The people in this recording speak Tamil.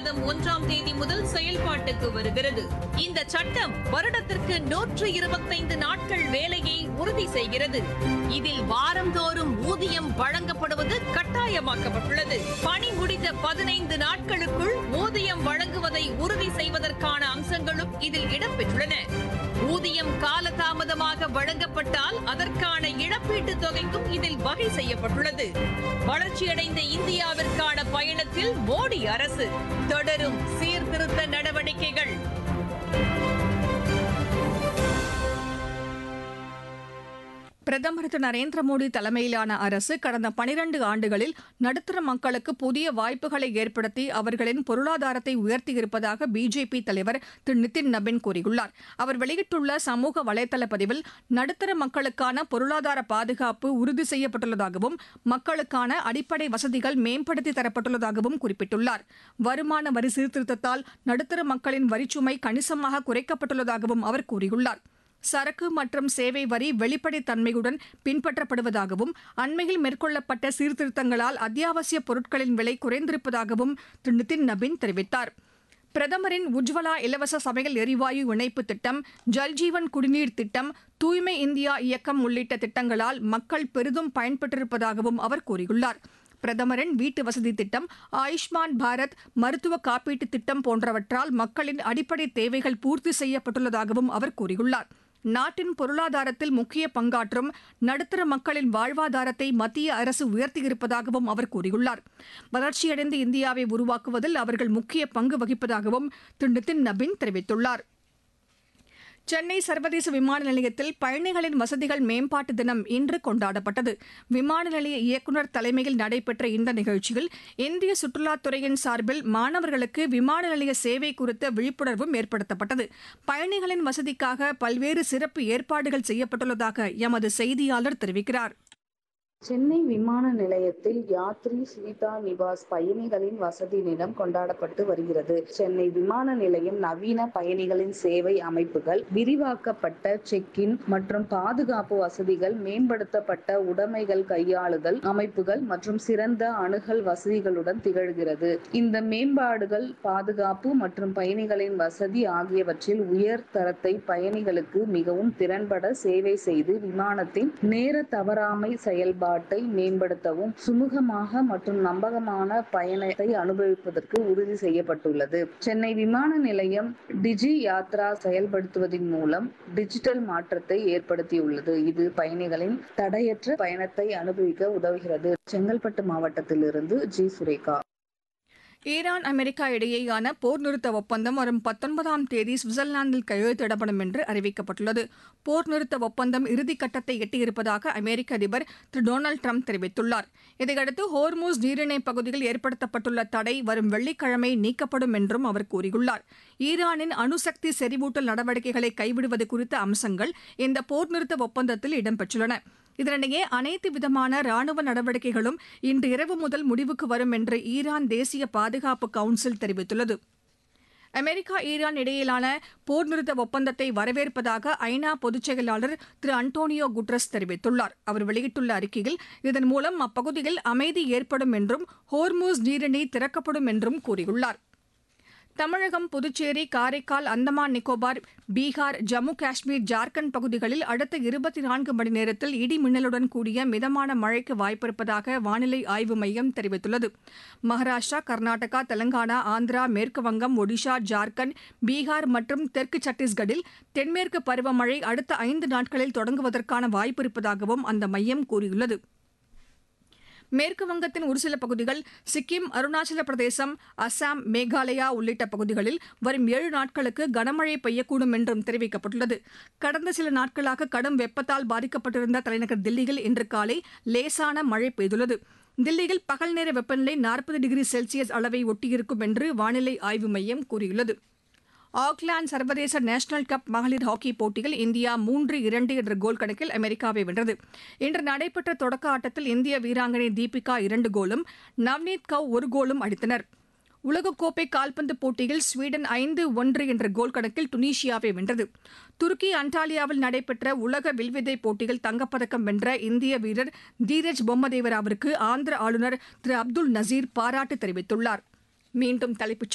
மாதம் ஒன்றாம் தேதி முதல் செயல்பாட்டுக்கு வருகிறது இந்த சட்டம் வருடத்திற்கு நூற்று இருபத்தைந்து நாட்கள் வேலையை உறுதி செய்கிறது இதில் வாரந்தோறும் ஊதியம் வழங்கப்படுவது கட்டாயமாக்கப்பட்டுள்ளது பணி முடிந்த பதினைந்து நாட்களுக்குள் ஊதியம் வழங்குவதை உறுதி செய்வதற்கான அம்சங்களும் இதில் இடம்பெற்றுள்ளன ஊதியம் காலதாமதமாக வழங்கப்பட்டால் அதற்கான இழப்பீட்டுத் தொகைக்கும் இதில் வகை செய்யப்பட்டுள்ளது வளர்ச்சியடைந்த இந்தியாவிற்கான பயணத்தில் மோடி அரசு தொடரும் சீர்திருத்த நடவடிக்கைகள் பிரதமர் திரு நரேந்திர மோடி தலைமையிலான அரசு கடந்த பனிரண்டு ஆண்டுகளில் நடுத்தர மக்களுக்கு புதிய வாய்ப்புகளை ஏற்படுத்தி அவர்களின் பொருளாதாரத்தை உயர்த்தியிருப்பதாக பிஜேபி தலைவர் திரு நிதின் நபின் கூறியுள்ளார் அவர் வெளியிட்டுள்ள சமூக வலைதள பதிவில் நடுத்தர மக்களுக்கான பொருளாதார பாதுகாப்பு உறுதி செய்யப்பட்டுள்ளதாகவும் மக்களுக்கான அடிப்படை வசதிகள் மேம்படுத்தி தரப்பட்டுள்ளதாகவும் குறிப்பிட்டுள்ளார் வருமான வரி சீர்திருத்தத்தால் நடுத்தர மக்களின் வரிச்சுமை கணிசமாக குறைக்கப்பட்டுள்ளதாகவும் அவர் கூறியுள்ளார் சரக்கு மற்றும் சேவை வரி வெளிப்படைத் தன்மையுடன் பின்பற்றப்படுவதாகவும் அண்மையில் மேற்கொள்ளப்பட்ட சீர்திருத்தங்களால் அத்தியாவசிய பொருட்களின் விலை குறைந்திருப்பதாகவும் திரு நிதின் நபின் தெரிவித்தார் பிரதமரின் உஜ்வலா இலவச சமையல் எரிவாயு இணைப்பு திட்டம் ஜல்ஜீவன் குடிநீர் திட்டம் தூய்மை இந்தியா இயக்கம் உள்ளிட்ட திட்டங்களால் மக்கள் பெரிதும் பயன்பெற்றிருப்பதாகவும் அவர் கூறியுள்ளார் பிரதமரின் வீட்டு வசதி திட்டம் ஆயுஷ்மான் பாரத் மருத்துவ காப்பீட்டு திட்டம் போன்றவற்றால் மக்களின் அடிப்படை தேவைகள் பூர்த்தி செய்யப்பட்டுள்ளதாகவும் அவர் கூறியுள்ளார் நாட்டின் பொருளாதாரத்தில் முக்கிய பங்காற்றும் நடுத்தர மக்களின் வாழ்வாதாரத்தை மத்திய அரசு உயர்த்தியிருப்பதாகவும் அவர் கூறியுள்ளார் வளர்ச்சியடைந்த இந்தியாவை உருவாக்குவதில் அவர்கள் முக்கிய பங்கு வகிப்பதாகவும் திரு நிதின் நபின் தெரிவித்துள்ளார் சென்னை சர்வதேச விமான நிலையத்தில் பயணிகளின் வசதிகள் மேம்பாட்டு தினம் இன்று கொண்டாடப்பட்டது விமான நிலைய இயக்குநர் தலைமையில் நடைபெற்ற இந்த நிகழ்ச்சியில் இந்திய சுற்றுலாத்துறையின் சார்பில் மாணவர்களுக்கு விமான நிலைய சேவை குறித்த விழிப்புணர்வும் ஏற்படுத்தப்பட்டது பயணிகளின் வசதிக்காக பல்வேறு சிறப்பு ஏற்பாடுகள் செய்யப்பட்டுள்ளதாக எமது செய்தியாளர் தெரிவிக்கிறார் சென்னை விமான நிலையத்தில் யாத்ரி ஸ்வீதா நிவாஸ் பயணிகளின் வசதி தினம் கொண்டாடப்பட்டு வருகிறது சென்னை விமான நிலையம் நவீன பயணிகளின் சேவை அமைப்புகள் விரிவாக்கப்பட்ட செக் இன் மற்றும் பாதுகாப்பு வசதிகள் மேம்படுத்தப்பட்ட உடைமைகள் கையாளுதல் அமைப்புகள் மற்றும் சிறந்த அணுகல் வசதிகளுடன் திகழ்கிறது இந்த மேம்பாடுகள் பாதுகாப்பு மற்றும் பயணிகளின் வசதி ஆகியவற்றில் உயர் தரத்தை பயணிகளுக்கு மிகவும் திறன்பட சேவை செய்து விமானத்தின் நேர தவறாமை செயல்பாடு செயல்பாட்டை மேம்படுத்தவும் சுமூகமாக மற்றும் நம்பகமான பயணத்தை அனுபவிப்பதற்கு உறுதி செய்யப்பட்டுள்ளது சென்னை விமான நிலையம் டிஜி யாத்ரா செயல்படுத்துவதன் மூலம் டிஜிட்டல் மாற்றத்தை ஏற்படுத்தியுள்ளது இது பயணிகளின் தடையற்ற பயணத்தை அனுபவிக்க உதவுகிறது செங்கல்பட்டு மாவட்டத்திலிருந்து ஜி சுரேகா ஈரான் அமெரிக்கா இடையேயான போர் நிறுத்த ஒப்பந்தம் வரும் பத்தொன்பதாம் தேதி சுவிட்சர்லாந்தில் கையெழுத்திடப்படும் என்று அறிவிக்கப்பட்டுள்ளது போர் நிறுத்த ஒப்பந்தம் இறுதிக்கட்டத்தை எட்டியிருப்பதாக அமெரிக்க அதிபர் திரு டொனால்டு ட்ரம்ப் தெரிவித்துள்ளார் இதையடுத்து ஹோர்மூஸ் நீரிணை பகுதியில் ஏற்படுத்தப்பட்டுள்ள தடை வரும் வெள்ளிக்கிழமை நீக்கப்படும் என்றும் அவர் கூறியுள்ளார் ஈரானின் அணுசக்தி செறிவூட்டல் நடவடிக்கைகளை கைவிடுவது குறித்த அம்சங்கள் இந்த போர் நிறுத்த ஒப்பந்தத்தில் இடம்பெற்றுள்ளன இதனிடையே அனைத்து விதமான ராணுவ நடவடிக்கைகளும் இன்று இரவு முதல் முடிவுக்கு வரும் என்று ஈரான் தேசிய பாதுகாப்பு கவுன்சில் தெரிவித்துள்ளது அமெரிக்கா ஈரான் இடையிலான போர் நிறுத்த ஒப்பந்தத்தை வரவேற்பதாக ஐநா பொதுச் செயலாளர் திரு அன்டோனியோ குட்ரஸ் தெரிவித்துள்ளார் அவர் வெளியிட்டுள்ள அறிக்கையில் இதன் மூலம் அப்பகுதியில் அமைதி ஏற்படும் என்றும் ஹோர்மூஸ் நீரிணை திறக்கப்படும் என்றும் கூறியுள்ளார் தமிழகம் புதுச்சேரி காரைக்கால் அந்தமான் நிக்கோபார் பீகார் ஜம்மு காஷ்மீர் ஜார்க்கண்ட் பகுதிகளில் அடுத்த இருபத்தி நான்கு மணி நேரத்தில் இடி மின்னலுடன் கூடிய மிதமான மழைக்கு வாய்ப்பிருப்பதாக வானிலை ஆய்வு மையம் தெரிவித்துள்ளது மகாராஷ்டிரா கர்நாடகா தெலங்கானா ஆந்திரா மேற்கு வங்கம் ஒடிஷா ஜார்க்கண்ட் பீகார் மற்றும் தெற்கு சத்தீஸ்கரில் தென்மேற்கு பருவமழை அடுத்த ஐந்து நாட்களில் தொடங்குவதற்கான வாய்ப்பிருப்பதாகவும் அந்த மையம் கூறியுள்ளது மேற்கு வங்கத்தின் ஒரு சில பகுதிகள் சிக்கிம் அருணாச்சல பிரதேசம் அசாம் மேகாலயா உள்ளிட்ட பகுதிகளில் வரும் ஏழு நாட்களுக்கு கனமழை பெய்யக்கூடும் என்றும் தெரிவிக்கப்பட்டுள்ளது கடந்த சில நாட்களாக கடும் வெப்பத்தால் பாதிக்கப்பட்டிருந்த தலைநகர் தில்லியில் இன்று காலை லேசான மழை பெய்துள்ளது தில்லியில் பகல் நேர வெப்பநிலை நாற்பது டிகிரி செல்சியஸ் அளவை ஒட்டியிருக்கும் என்று வானிலை ஆய்வு மையம் கூறியுள்ளது ஆக்லாந்து சர்வதேச நேஷனல் கப் மகளிர் ஹாக்கி போட்டியில் இந்தியா மூன்று இரண்டு என்ற கோல் கணக்கில் அமெரிக்காவை வென்றது இன்று நடைபெற்ற தொடக்க ஆட்டத்தில் இந்திய வீராங்கனை தீபிகா இரண்டு கோலும் நவ்னீத் கவ் ஒரு கோலும் அடித்தனர் உலகக்கோப்பை கால்பந்து போட்டியில் ஸ்வீடன் ஐந்து ஒன்று என்ற கோல் கணக்கில் துனிஷியாவை வென்றது துருக்கி அண்டாலியாவில் நடைபெற்ற உலக வில்வித்தை போட்டியில் தங்கப்பதக்கம் வென்ற இந்திய வீரர் தீரஜ் பொம்மதேவராவிற்கு ஆந்திர ஆளுநர் திரு அப்துல் நசீர் பாராட்டு தெரிவித்துள்ளார் மீண்டும் தலைப்புச்